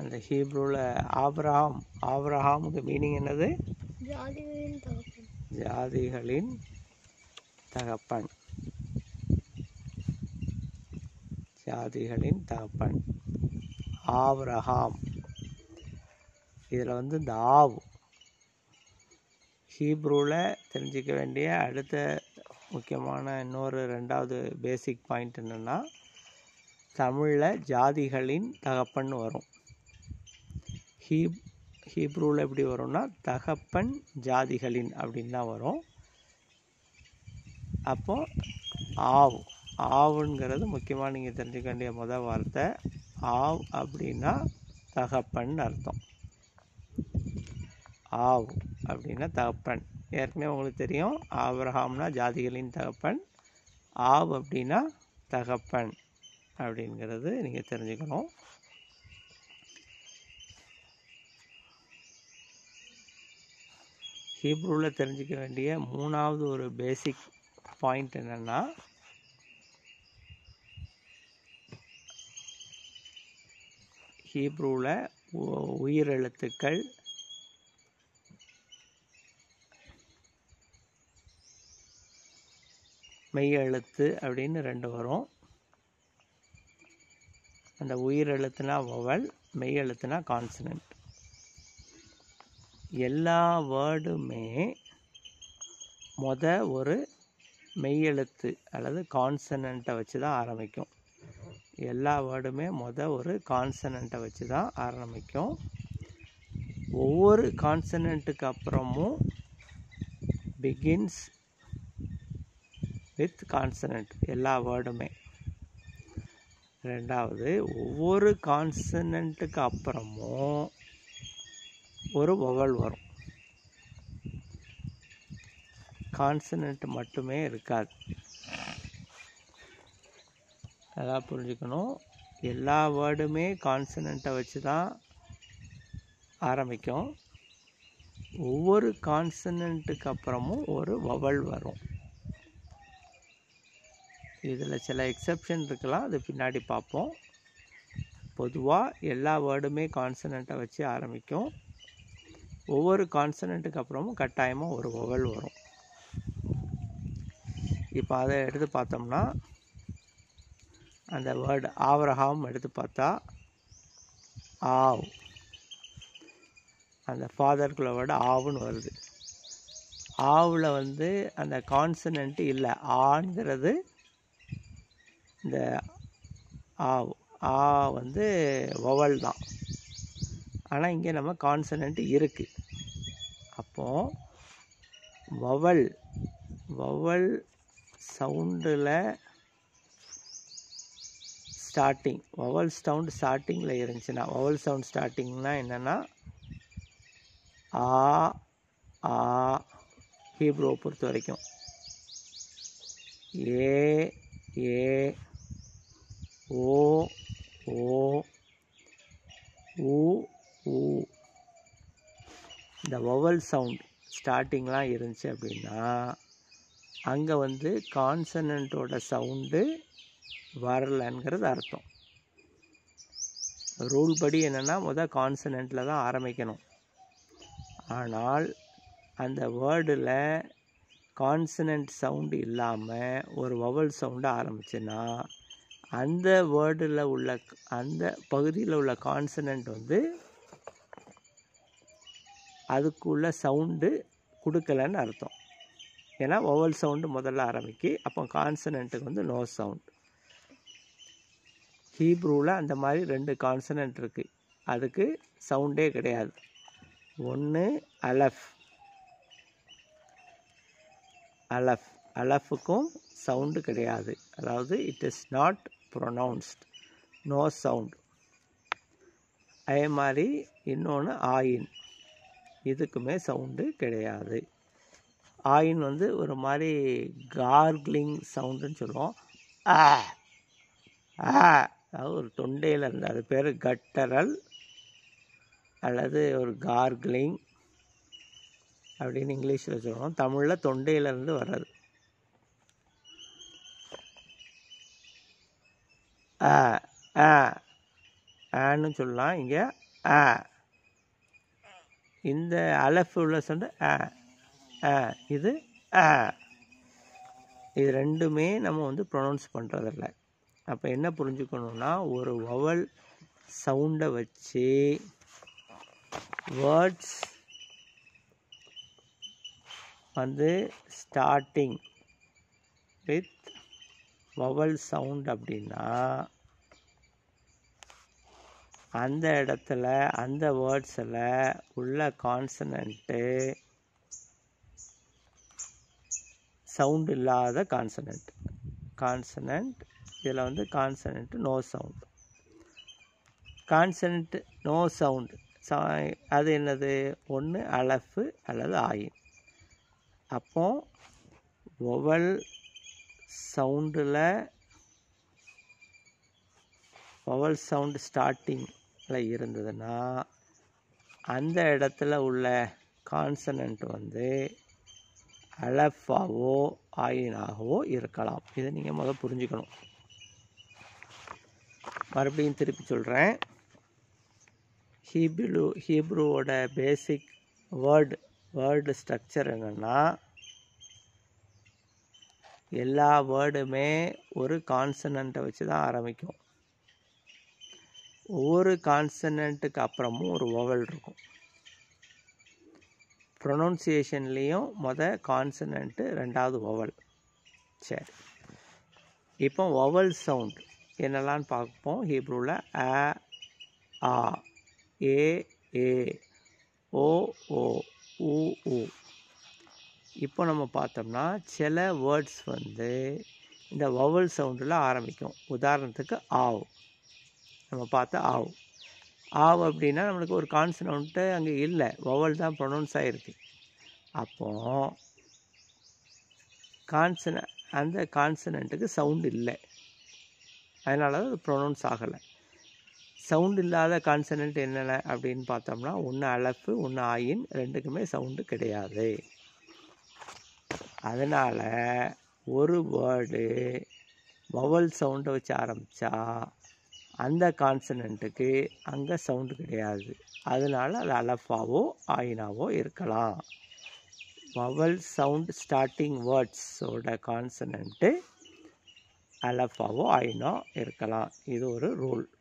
அந்த ஹீப்ரூவில் Abraham ஆப்ரஹாமுக்கு meaning என்னது ஜாதிகளின் தகப்பன் ஜாதிகளின் தகப்பன் ஜாதிகளின் தகப்பன் ஆப்ரஹாம் இதில் வந்து இந்த ஆவ் ஹீப்ரூவில் தெரிஞ்சிக்க வேண்டிய அடுத்த முக்கியமான இன்னொரு ரெண்டாவது பேசிக் பாயிண்ட் என்னென்னா தமிழில் ஜாதிகளின் தகப்பன் வரும் ஹீப் ஹீப்ரூவில் எப்படி வரும்னா தகப்பன் ஜாதிகளின் அப்படின்னு தான் வரும் அப்போ ஆவ் ஆவுங்கிறது முக்கியமாக நீங்கள் தெரிஞ்சுக்க வேண்டிய முதல் வார்த்தை ஆவ் அப்படின்னா தகப்பன் அர்த்தம் ஆவ் அப்படின்னா தகப்பன் ஏற்கனவே உங்களுக்கு தெரியும் ஆபிரஹாம்னா ஜாதிகளின் தகப்பன் ஆவ் அப்படின்னா தகப்பன் அப்படிங்கிறது நீங்கள் தெரிஞ்சுக்கணும் ஹீப்ரூவில் தெரிஞ்சுக்க வேண்டிய மூணாவது ஒரு பேசிக் பாயிண்ட் என்னென்னா ஹீப்ரூவில் உயிரெழுத்துக்கள் மெய் எழுத்து அப்படின்னு ரெண்டு வரும் அந்த உயிர் எழுத்துனா வவல் மெய் எழுத்துனா கான்சனன்ட் எல்லா வேர்டுமே மொத ஒரு மெய்யெழுத்து அல்லது கான்சனண்ட்டை வச்சு தான் ஆரம்பிக்கும் எல்லா வேர்டுமே மொத ஒரு கான்சனண்ட்டை வச்சு தான் ஆரம்பிக்கும் ஒவ்வொரு கான்சனண்ட்டுக்கு அப்புறமும் பிகின்ஸ் வித் கான்சனண்ட் எல்லா வேர்டுமே ரெண்டாவது ஒவ்வொரு கான்சனண்ட்டுக்கு அப்புறமும் ஒரு வவல் வரும் கான்சனண்ட் மட்டுமே இருக்காது அதான் புரிஞ்சுக்கணும் எல்லா வேர்டுமே கான்சனண்ட்டை வச்சு தான் ஆரம்பிக்கும் ஒவ்வொரு கான்சனண்ட்டுக்கு அப்புறமும் ஒரு வவல் வரும் இதில் சில எக்ஸப்ஷன் இருக்கலாம் அது பின்னாடி பார்ப்போம் பொதுவாக எல்லா வேர்டுமே கான்சனண்ட்டை வச்சு ஆரம்பிக்கும் ஒவ்வொரு கான்சனண்ட்டுக்கு அப்புறமும் கட்டாயமாக ஒரு வவல் வரும் இப்போ அதை எடுத்து பார்த்தோம்னா அந்த வேர்டு ஆவரஹாம் எடுத்து பார்த்தா ஆவ் அந்த ஃபாதருக்குள்ள வேர்டு ஆவுன்னு வருது ஆவில் வந்து அந்த கான்சனண்ட்டு இல்லை ஆங்கிறது இந்த ஆவ் ஆ வந்து வவல் தான் ஆனால் இங்கே நம்ம கான்சனண்ட் இருக்குது அப்போது வவல் வவல் சவுண்டில் ஸ்டார்டிங் வவல் சவுண்ட் ஸ்டார்டிங்கில் இருந்துச்சுன்னா வவல் சவுண்ட் ஸ்டார்டிங்னா என்னென்னா ஆ ஆ ஹீப்ரோவை பொறுத்த வரைக்கும் ஏ ஏ ஓ ஓ ஊ ஊ இந்த வவல் சவுண்ட் ஸ்டார்டிங்லாம் இருந்துச்சு அப்படின்னா அங்கே வந்து கான்சனண்ட்டோட சவுண்டு வரலங்கிறது அர்த்தம் ரூல் படி என்னென்னா முதல் கான்சனண்ட்டில் தான் ஆரம்பிக்கணும் ஆனால் அந்த வேர்டில் கான்சனண்ட் சவுண்டு இல்லாமல் ஒரு வவல் சவுண்டு ஆரம்பிச்சுன்னா அந்த வேர்டில் உள்ள அந்த பகுதியில் உள்ள கான்சனண்ட் வந்து அதுக்குள்ள சவுண்டு கொடுக்கலன்னு அர்த்தம் ஏன்னா வவல் சவுண்டு முதல்ல ஆரம்பிக்கு அப்போ கான்சனண்ட்டுக்கு வந்து நோ சவுண்ட் ஹீப்ரூவில் அந்த மாதிரி ரெண்டு கான்சனண்ட் இருக்குது அதுக்கு சவுண்டே கிடையாது ஒன்று அலஃப் அலஃப் அலஃபுக்கும் சவுண்டு கிடையாது அதாவது it is not pronounced no sound அதே மாதிரி இன்னொன்று ஆயின் இதுக்குமே சவுண்டு கிடையாது ஆயின் வந்து ஒரு மாதிரி கார்க்லிங் சவுண்டுன்னு சொல்லுவோம் ஆ ஆ அதாவது ஒரு தொண்டையில் இருந்து அது பேர் கட்டரல் அல்லது ஒரு கார்க்லிங் அப்படின்னு இங்கிலீஷில் சொல்லுவோம் தமிழில் தொண்டையிலேருந்து வர்றது ஆ ஆ ஆன்னு சொல்லலாம் இங்கே ஆ இந்த அலஃப் உள்ள சவுண்டு ஆ ஆ இது ஆ இது ரெண்டுமே நம்ம வந்து ப்ரொனவுன்ஸ் பண்ணுறதில்ல அப்போ என்ன புரிஞ்சுக்கணுன்னா ஒரு வவல் சவுண்டை வச்சு வேர்ட்ஸ் வந்து ஸ்டார்டிங் வித் வவல் சவுண்ட் அப்படின்னா அந்த இடத்துல அந்த வேர்ட்ஸில் உள்ள கான்சனண்ட்டு சவுண்ட் இல்லாத கான்சனண்ட் கான்சனண்ட் இதில் வந்து consonant no sound consonant no sound அது என்னது ஒன்று அலஃபு அல்லது ஆயின் அப்போ ஒவல் சவுண்டில் வவல் சவுண்ட் ஸ்டார்டிங்கில் இருந்ததுன்னா அந்த இடத்துல உள்ள கான்சனண்ட் வந்து அலஃபாவோ ஆயினாகவோ இருக்கலாம் இதை நீங்கள் முதல் புரிஞ்சுக்கணும் மறுபடியும் திருப்பி சொல்கிறேன் ஹீப்ரு ஹீப்ருவோட பேசிக் வேர்டு வேர்டு ஸ்ட்ரக்சர் என்னென்னா எல்லா வேர்டுமே ஒரு கான்சனண்ட்டை வச்சு தான் ஆரம்பிக்கும் ஒவ்வொரு கான்சனண்ட்டுக்கு அப்புறமும் ஒரு வவல் இருக்கும் ப்ரொனவுன்சியேஷன்லேயும் மொத கான்சனண்ட்டு ரெண்டாவது வவல் சரி இப்போ வவல் சவுண்ட் என்னெல்லாம் பார்ப்போம் ஹீப்ரூவில் அ ஆ ஏ ஏ ஓ ஓ ஊ ஊ இப்போ நம்ம பார்த்தோம்னா சில வேர்ட்ஸ் வந்து இந்த வவல் சவுண்டில் ஆரம்பிக்கும் உதாரணத்துக்கு ஆவ் நம்ம பார்த்தா ஆவ் ஆவ் அப்படின்னா நம்மளுக்கு ஒரு கான்சனண்ட்டு அங்கே இல்லை வவல் தான் ப்ரொனவுன்ஸ் ஆகிருக்கு அப்போ கான்சன அந்த கான்சனண்ட்டுக்கு சவுண்ட் இல்லை அதனால தான் அது ப்ரொனவுன்ஸ் ஆகலை சவுண்ட் இல்லாத கான்சனண்ட் என்னென்ன அப்படின்னு பார்த்தோம்னா ஒன்று அலஃபு ஒன்று ஆயின் ரெண்டுக்குமே சவுண்டு கிடையாது அதனால் ஒரு வேர்டு வவல் சவுண்டை வச்சு ஆரம்பித்தா அந்த கான்சனண்ட்டுக்கு அங்கே சவுண்டு கிடையாது அதனால் அது அலஃபாவோ ஆயினாவோ இருக்கலாம் வவல் சவுண்ட் ஸ்டார்டிங் வேர்ட்ஸோட கான்சனண்ட்டு அலஃபாவோ ஆயினோ இருக்கலாம் இது ஒரு ரூல்